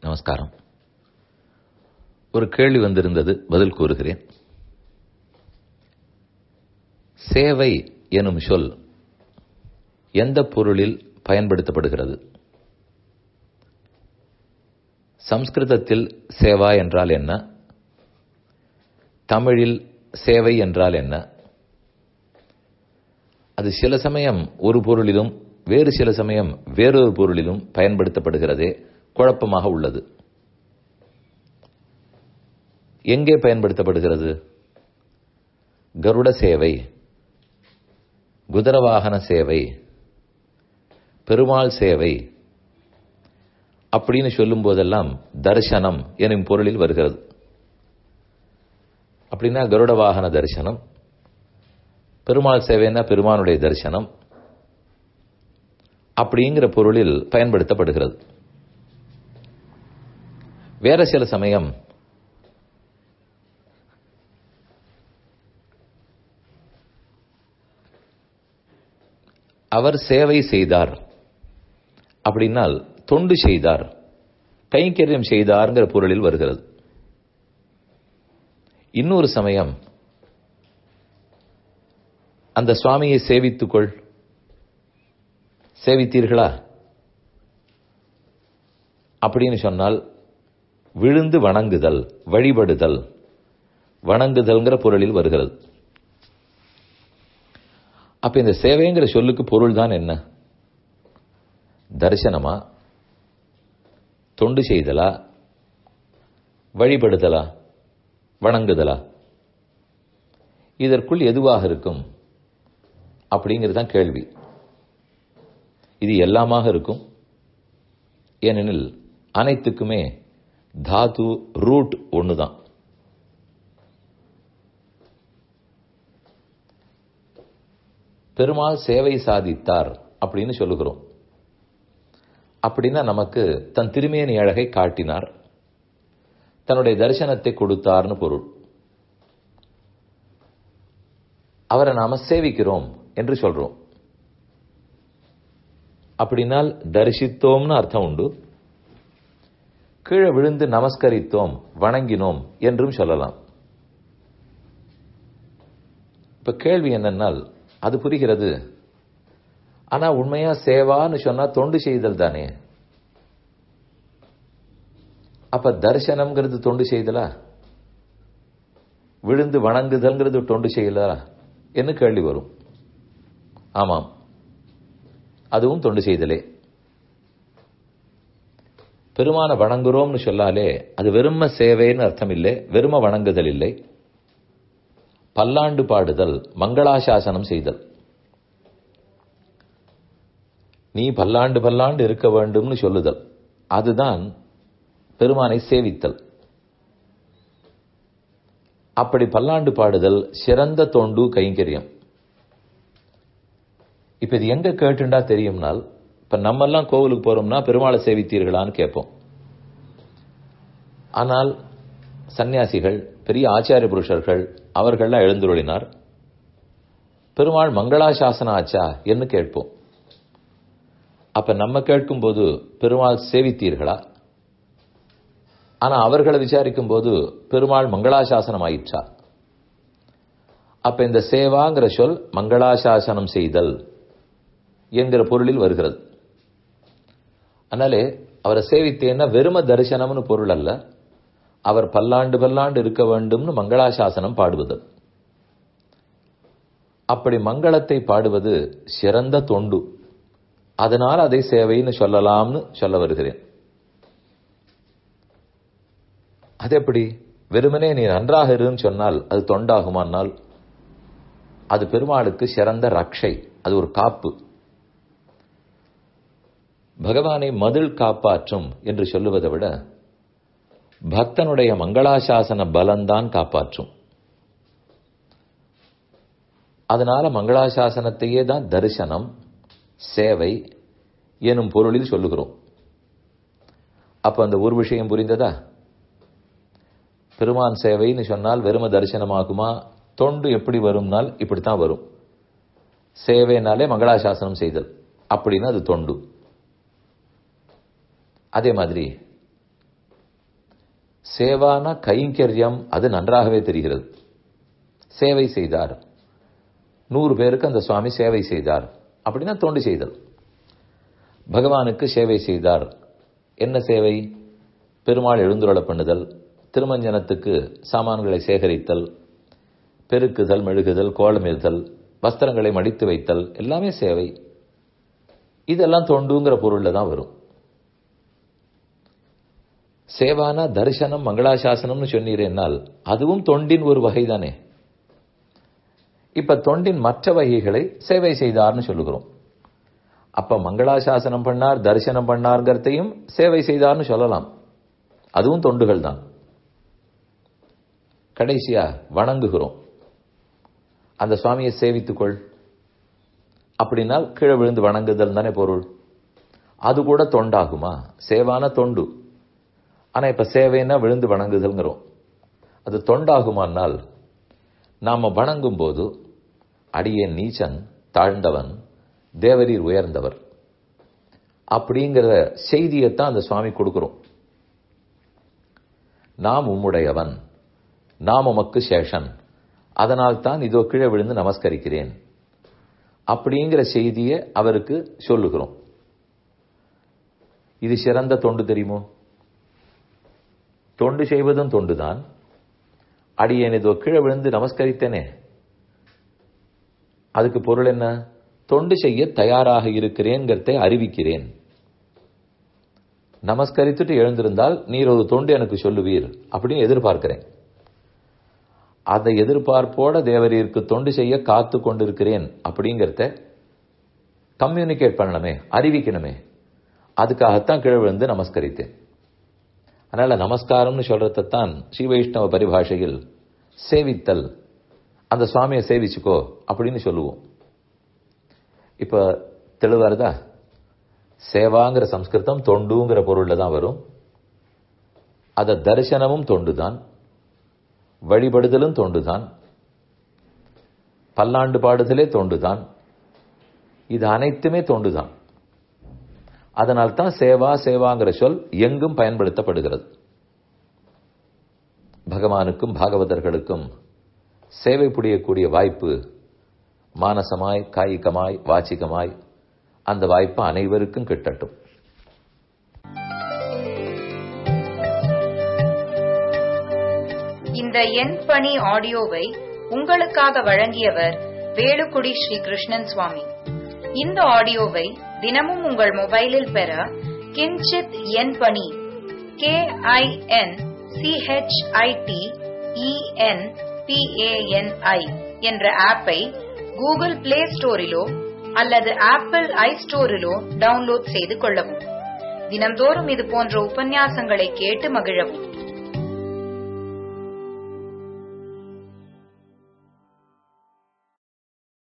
நமஸ்காரம் ஒரு கேள்வி வந்திருந்தது பதில் கூறுகிறேன் சேவை எனும் சொல் எந்த பொருளில் பயன்படுத்தப்படுகிறது சம்ஸ்கிருதத்தில் சேவா என்றால் என்ன தமிழில் சேவை என்றால் என்ன அது சில சமயம் ஒரு பொருளிலும் வேறு சில சமயம் வேறொரு பொருளிலும் பயன்படுத்தப்படுகிறதே குழப்பமாக உள்ளது எங்கே பயன்படுத்தப்படுகிறது கருட சேவை குதிரவாகன சேவை பெருமாள் சேவை அப்படின்னு சொல்லும் போதெல்லாம் தரிசனம் எனும் பொருளில் வருகிறது அப்படின்னா கருட வாகன தரிசனம் பெருமாள் சேவைன்னா பெருமானுடைய தரிசனம் அப்படிங்கிற பொருளில் பயன்படுத்தப்படுகிறது வேற சில சமயம் அவர் சேவை செய்தார் அப்படின்னால் தொண்டு செய்தார் கைங்கரியம் செய்தார்ங்கிற பொருளில் வருகிறது இன்னொரு சமயம் அந்த சுவாமியை சேவித்துக்கொள் சேவித்தீர்களா அப்படின்னு சொன்னால் விழுந்து வணங்குதல் வழிபடுதல் வணங்குதல்ங்கிற பொருளில் வருகிறது அப்ப இந்த சேவைங்கிற சொல்லுக்கு பொருள் தான் என்ன தரிசனமா தொண்டு செய்தலா வழிபடுதலா வணங்குதலா இதற்குள் எதுவாக இருக்கும் அப்படிங்கிறது தான் கேள்வி இது எல்லாமாக இருக்கும் ஏனெனில் அனைத்துக்குமே தாது ரூட் ஒண்ணுதான் பெருமாள் சேவை சாதித்தார் அப்படின்னு சொல்லுகிறோம் அப்படின்னா நமக்கு தன் திருமேனி அழகை காட்டினார் தன்னுடைய தரிசனத்தை கொடுத்தார்னு பொருள் அவரை நாம சேவிக்கிறோம் என்று சொல்றோம் அப்படின்னால் தரிசித்தோம்னு அர்த்தம் உண்டு கீழே விழுந்து நமஸ்கரித்தோம் வணங்கினோம் என்றும் சொல்லலாம் இப்ப கேள்வி என்னன்னால் அது புரிகிறது ஆனா உண்மையா சேவான்னு சொன்னா தொண்டு செய்தல் தானே அப்ப தரிசனம்ங்கிறது தொண்டு செய்தலா விழுந்து வணங்குதல்ங்கிறது தொண்டு செய்யலா என்ன கேள்வி வரும் ஆமாம் அதுவும் தொண்டு செய்தலே பெருமான வணங்குறோம்னு சொல்லாலே அது வெறும சேவைன்னு அர்த்தம் இல்லை வெறும வணங்குதல் இல்லை பல்லாண்டு பாடுதல் மங்களாசாசனம் செய்தல் நீ பல்லாண்டு பல்லாண்டு இருக்க வேண்டும்னு சொல்லுதல் அதுதான் பெருமானை சேவித்தல் அப்படி பல்லாண்டு பாடுதல் சிறந்த தொண்டு கைங்கரியம் இப்ப இது எங்க கேட்டுண்டா தெரியும்னால் இப்ப நம்ம எல்லாம் கோவிலுக்கு போறோம்னா பெருமாளை சேவித்தீர்களான்னு கேட்போம் ஆனால் சன்னியாசிகள் பெரிய ஆச்சாரிய புருஷர்கள் அவர்கள்லாம் எழுந்துருளினார் பெருமாள் மங்களாசாசனம் ஆச்சா என்று கேட்போம் அப்ப நம்ம கேட்கும்போது பெருமாள் சேவித்தீர்களா ஆனா அவர்களை விசாரிக்கும் போது பெருமாள் மங்களாசாசனம் ஆயிற்றா அப்ப இந்த சேவாங்கிற சொல் மங்களாசாசனம் செய்தல் என்கிற பொருளில் வருகிறது அதனாலே அவரை சேவித்தேன்னா வெறும தரிசனம்னு பொருள் அல்ல அவர் பல்லாண்டு பல்லாண்டு இருக்க வேண்டும்னு மங்களாசாசனம் பாடுவது அப்படி மங்களத்தை பாடுவது சிறந்த தொண்டு அதனால் அதை சேவைன்னு சொல்லலாம்னு சொல்ல வருகிறேன் அது எப்படி வெறுமனே நீ நன்றாக இருன்னு சொன்னால் அது தொண்டாகுமானால் அது பெருமாளுக்கு சிறந்த ரக்ஷை அது ஒரு காப்பு பகவானை மதில் காப்பாற்றும் என்று சொல்லுவதை விட பக்தனுடைய மங்களாசாசன பலம்தான் காப்பாற்றும் அதனால மங்களாசாசனத்தையே தான் தரிசனம் சேவை எனும் பொருளில் சொல்லுகிறோம் அப்ப அந்த ஒரு விஷயம் புரிந்ததா பெருமான் சேவைன்னு சொன்னால் வெறும தரிசனமாகுமா தொண்டு எப்படி வரும்னால் இப்படித்தான் வரும் சேவைனாலே மங்களாசாசனம் செய்தல் அப்படின்னா அது தொண்டு அதே மாதிரி சேவான கைங்கரியம் அது நன்றாகவே தெரிகிறது சேவை செய்தார் நூறு பேருக்கு அந்த சுவாமி சேவை செய்தார் அப்படின்னா தொண்டு செய்தல் பகவானுக்கு சேவை செய்தார் என்ன சேவை பெருமாள் எழுந்துருள பண்ணுதல் திருமஞ்சனத்துக்கு சாமான்களை சேகரித்தல் பெருக்குதல் மெழுகுதல் கோலமிடுதல் வஸ்திரங்களை மடித்து வைத்தல் எல்லாமே சேவை இதெல்லாம் தொண்டுங்கிற பொருள்ல தான் வரும் சேவானா தரிசனம் மங்களாசாசனம்னு சொன்னீரேனால் அதுவும் தொண்டின் ஒரு வகை தானே இப்ப தொண்டின் மற்ற வகைகளை சேவை செய்தார்னு சொல்லுகிறோம் அப்ப மங்களாசாசனம் பண்ணார் தரிசனம் பண்ணார்ங்கிறதையும் சேவை செய்தார்னு சொல்லலாம் அதுவும் தொண்டுகள் தான் கடைசியா வணங்குகிறோம் அந்த சுவாமியை சேவித்துக்கொள் அப்படின்னால் கீழே விழுந்து வணங்குதல் தானே பொருள் அது கூட தொண்டாகுமா சேவான தொண்டு ஆனா இப்ப சேவைன்னா விழுந்து வணங்குதல்ங்கிறோம் அது தொண்டாகுமானால் நாம வணங்கும் போது அடியேன் நீச்சன் தாழ்ந்தவன் தேவரீர் உயர்ந்தவர் அப்படிங்கிற செய்தியைத்தான் அந்த சுவாமி கொடுக்கிறோம் நாம் உம்முடையவன் நாம் உமக்கு சேஷன் அதனால் தான் இதோ கீழே விழுந்து நமஸ்கரிக்கிறேன் அப்படிங்கிற செய்தியை அவருக்கு சொல்லுகிறோம் இது சிறந்த தொண்டு தெரியுமோ தொண்டு செய்வதும் தொண்டுதான் அடியேன் இதோ கீழே விழுந்து நமஸ்கரித்தேனே அதுக்கு பொருள் என்ன தொண்டு செய்ய தயாராக இருக்கிறேங்கிறதை அறிவிக்கிறேன் நமஸ்கரித்துட்டு எழுந்திருந்தால் நீர் ஒரு தொண்டு எனக்கு சொல்லுவீர் அப்படின்னு எதிர்பார்க்கிறேன் அதை எதிர்பார்ப்போட தேவரீருக்கு தொண்டு செய்ய காத்து கொண்டிருக்கிறேன் அப்படிங்கிறத கம்யூனிகேட் பண்ணணுமே அறிவிக்கணுமே அதுக்காகத்தான் கீழே விழுந்து நமஸ்கரித்தேன் அதனால நமஸ்காரம்னு சொல்றதான் ஸ்ரீ வைஷ்ணவ பரிபாஷையில் சேவித்தல் அந்த சுவாமியை சேவிச்சுக்கோ அப்படின்னு சொல்லுவோம் இப்ப தெளிவாருதா சேவாங்கிற சம்ஸ்கிருதம் தொண்டுங்கிற பொருள்ல தான் வரும் அத தரிசனமும் தொண்டுதான் வழிபடுதலும் தொண்டுதான் பல்லாண்டு பாடுதலே தொண்டுதான் இது அனைத்துமே தொண்டுதான் அதனால்தான் சேவா சேவாங்கிற சொல் எங்கும் பயன்படுத்தப்படுகிறது பகவானுக்கும் பாகவதர்களுக்கும் சேவை புரியக்கூடிய வாய்ப்பு மானசமாய் காய்கமாய் வாச்சிகமாய் அந்த வாய்ப்பு அனைவருக்கும் கிட்டட்டும் இந்த எண் பணி ஆடியோவை உங்களுக்காக வழங்கியவர் வேலுக்குடி ஸ்ரீ கிருஷ்ணன் சுவாமி இந்த ஆடியோவை தினமும் உங்கள் மொபைலில் பெற கிஞ்சித் எண் பணி கே ஐ என் சிஹெச்ஐடி இஎன் பிஏஎன்ஐ என்ற ஆப்பை கூகுள் பிளே ஸ்டோரிலோ அல்லது ஆப்பிள் ஐ ஸ்டோரிலோ டவுன்லோட் செய்து கொள்ளவும் தினம்தோறும் இது போன்ற உபன்யாசங்களை கேட்டு மகிழவும்